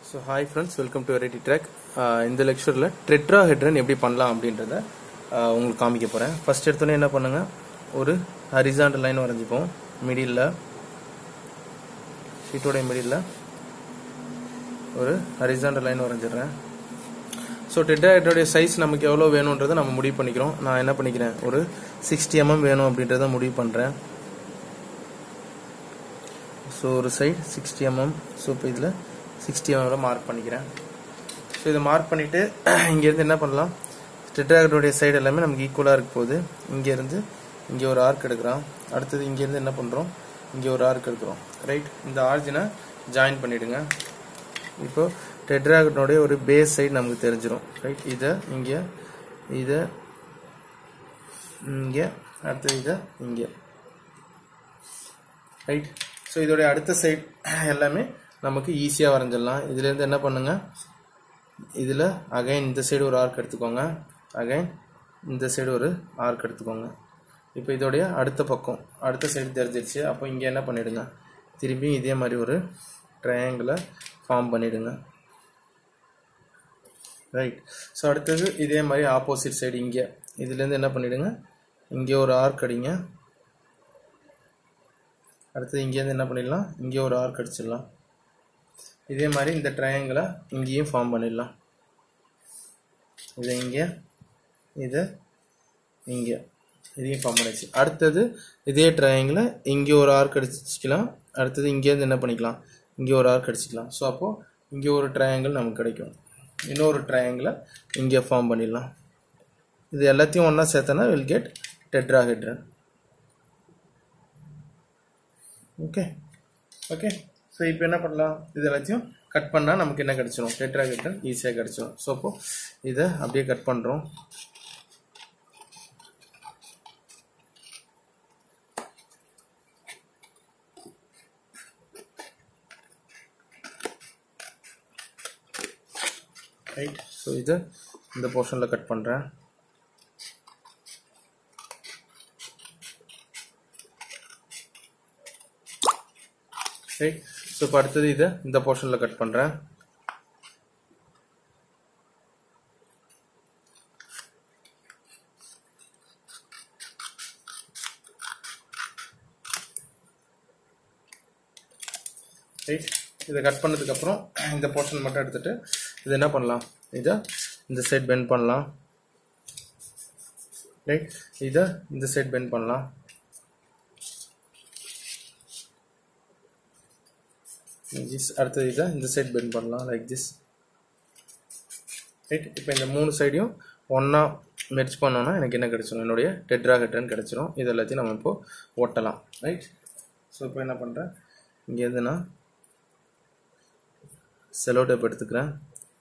so hi friends welcome to variety track இந்த லெக்சரில் ட்ரெட்ரா ஹெட்ரன் எப்படி பண்ணலாம் அப்படின்றத ஆஹ் உங்களுக்கு காமிக்க போகிறேன் ஃபர்ஸ்ட் எடுத்தோன்னே என்ன பண்ணுங்க ஒரு ஹரிசாண்டல் லைன் வரைஞ்சிப்போம் மிடில் ஷீட்டோடைய மிடில் ஒரு ஹரிசாண்டல் லைன் வரைஞ்சிடுறேன் ஸோ டெட்ராய்டோடைய சைஸ் நமக்கு எவ்வளோ வேணுன்றதை நம்ம முடிவு பண்ணிக்கிறோம் நான் என்ன பண்ணிக்கிறேன் ஒரு சிக்ஸ்டி எம்எம் வேணும் அப்படின்றத முடிவு பண்ணுறேன் ஸோ ஒரு சைடு சிக்ஸ்டி எம்எம் ஸோ இப்போ இதில் சிக்ஸ்டி எம்எம்ல மார்க் பண்ணிக்கிறேன் ஸோ இதை மார்க் பண்ணிவிட்டு இங்கேருந்து என்ன பண்ணலாம் டெட்ராய்டோடைய சைடு எல்லாமே நமக்கு ஈக்குவலாக இருக்க போகுது இங்கேருந்து இங்கே ஒரு ஆர்க் எடுக்கிறோம் அடுத்தது இங்கேருந்து என்ன பண்ணுறோம் இங்கே ஒரு ஆர்க் எடுக்கிறோம் ரைட் இந்த ஆர்ஜினை ஜாயின் பண்ணிவிடுங்க இப்போ டெட்ராகனுடைய ஒரு பேஸ் சைடு நமக்கு தெரிஞ்சிடும் ரைட் இதை இங்கே இதை இங்கே அடுத்தது இதை இங்கே ரைட் ஸோ இதோடைய அடுத்த சைடு எல்லாமே நமக்கு ஈஸியாக வரைஞ்சிடலாம் இதுலேருந்து என்ன பண்ணுங்க இதில் அகைன் இந்த சைடு ஒரு ஆர்க் எடுத்துக்கோங்க அகைன் இந்த சைடு ஒரு ஆர்க் எடுத்துக்கோங்க இப்போ இதோடைய அடுத்த பக்கம் அடுத்த சைடு தெரிஞ்சிருச்சு அப்போ இங்கே என்ன பண்ணிடுங்க திரும்பி இதே மாதிரி ஒரு ட்ரையாங்கிளை ஃபார்ம் பண்ணிடுங்க ரைட் ஸோ அடுத்தது இதே மாதிரி ஆப்போசிட் சைடு இங்கே இதுலேருந்து என்ன பண்ணிடுங்க இங்கே ஒரு ஆர்க் அடிங்க அடுத்தது இங்கேருந்து என்ன பண்ணிடலாம் இங்கே ஒரு ஆர்க் அடிச்சிடலாம் இதே மாதிரி இந்த ட்ரையாங்கிளை இங்கேயும் ஃபார்ம் பண்ணிடலாம் இதை இங்கே இது இங்கே இதையும் ஃபார்ம் பண்ணிடுச்சு அடுத்தது இதே ட்ரையாங்கிளை இங்கே ஒரு ஆர்க் அடிச்சிக்கலாம் அடுத்தது இங்கேருந்து என்ன பண்ணிக்கலாம் இங்கே ஒரு ஆர்க் அடிச்சிக்கலாம் ஸோ அப்போது இங்கே ஒரு ட்ரையாங்கிள் நமக்கு கிடைக்கும் இன்னொரு ட்ரையாங்கிளை இங்கே ஃபார்ம் பண்ணிடலாம் இது எல்லாத்தையும் ஒன்றா சேர்த்தனா will get tetrahedron okay okay so இப்போ என்ன பண்ணலாம் இது எல்லாத்தையும் கட் பண்ணால் நமக்கு என்ன கிடச்சிரும் டெட்ராஹெட்ரன் ஈஸியாக கிடச்சிரும் ஸோ அப்போ இதை அப்படியே கட் பண்ணுறோம் ரைட் ஸோ இதை இந்த போர்ஷனில் கட் பண்ணுறேன் ரைட் ஸோ இப்போ அடுத்தது இதை இந்த போர்ஷனில் கட் பண்ணுறேன் ரைட் இதை கட் பண்ணதுக்கப்புறம் இந்த போர்ஷன் மட்டும் எடுத்துட்டு இது என்ன பண்ணலாம் இதை இந்த சைட் பெண்ட் பண்ணலாம் ரைட் இதை இந்த சைட் பெண்ட் பண்ணலாம் திஸ் அடுத்தது இதை இந்த சைட் பெண்ட் பண்ணலாம் லைக் திஸ் ரைட் இப்போ இந்த மூணு சைடையும் ஒன்றா மெர்ச் பண்ணோன்னா எனக்கு என்ன கிடச்சிரும் என்னுடைய டெட்ராஹெட்ரன் கிடச்சிரும் இது எல்லாத்தையும் நம்ம இப்போது ஓட்டலாம் ரைட் ஸோ இப்போ என்ன பண்ணுறேன் இங்கேருந்து நான் செலோ டேப் எடுத்துக்கிறேன்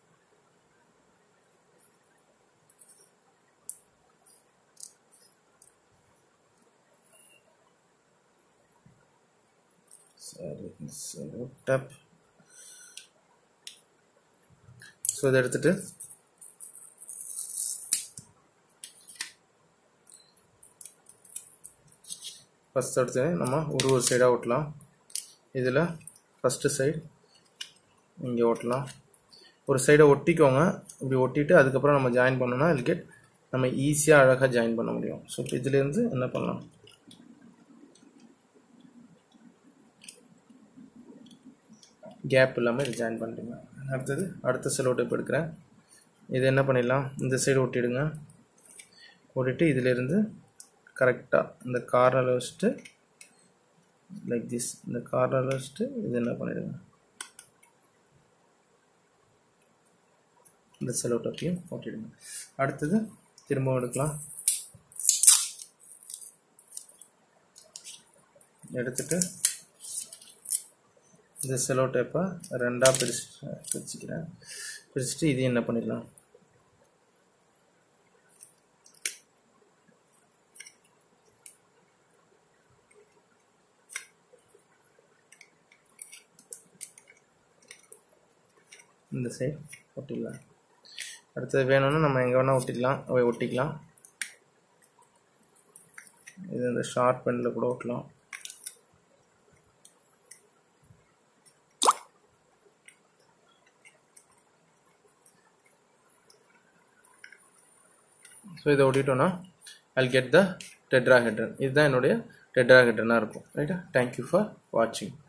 சரி செலோ டேப் ஸோ இதை எடுத்துட்டு ஃபஸ்ட் எடுத்து நம்ம ஒரு ஒரு சைடாக ஓட்டலாம் இதில் ஃபஸ்ட்டு சைடு இங்கே ஓட்டலாம் ஒரு சைடை ஒட்டிக்கோங்க இப்படி ஒட்டிட்டு அதுக்கப்புறம் நம்ம ஜாயின் பண்ணோம்னா இல் கெட் நம்ம ஈஸியாக அழகாக ஜாயின் பண்ண முடியும் ஸோ இப்போ இதுலேருந்து என்ன பண்ணலாம் கேப் இல்லாமல் இது ஜாயின் பண்ணிடுங்க அடுத்தது அடுத்த செலோ டேப் எடுக்கிறேன் இது என்ன பண்ணிடலாம் இந்த சைடு ஒட்டிடுங்க ஒட்டிட்டு இதிலேருந்து கரெக்டாக இந்த கார்னரில் வச்சுட்டு லைக் திஸ் இந்த கார்னரில் வச்சுட்டு இது என்ன பண்ணிடுங்க இந்த செலோ டப்பையும் ஒட்டிடுங்க அடுத்தது திரும்பவும் எடுக்கலாம் எடுத்துட்டு இந்த செலோ டேப்பை ரெண்டாக பிரிச்சு பிரிச்சுக்கிறேன் பிரிச்சுட்டு இதையும் என்ன பண்ணிடலாம் இந்த சைடு ஒட்டிடலாம் அடுத்தது வேணும்னா நம்ம எங்கே வேணால் ஒட்டிக்கலாம் ஒட்டிக்கலாம் இது இந்த ஷார்ப் பெனில் கூட ஒட்டலாம் ஸோ இதை ஒட்டிட்டோன்னா I'll கெட் த டெட்ராஹெட்ரன் இதுதான் என்னுடைய டெட்ராஹெட்ரனாக இருக்கும் ரைட்டா தேங்க்யூ ஃபார் வாட்சிங்